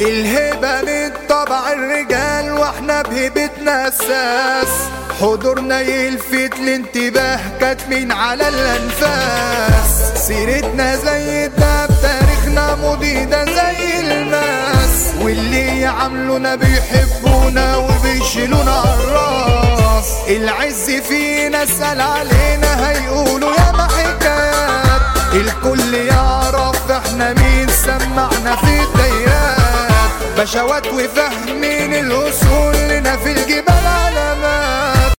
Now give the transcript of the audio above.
الهبة من طبع الرجال واحنا بهبتنا اساس حضورنا يلفت الانتباه كاتمين على الانفاس سيرتنا زي الدهب تاريخنا مضيدة زي الماس واللي يعاملونا بيحبونا وبيشيلونا عالراس العز فينا سال علينا هيقولوا ياما حكايات الكل يعرف احنا مين سمعنا في الدايرات بشوات وفاهمين الوصول لنا في الجبال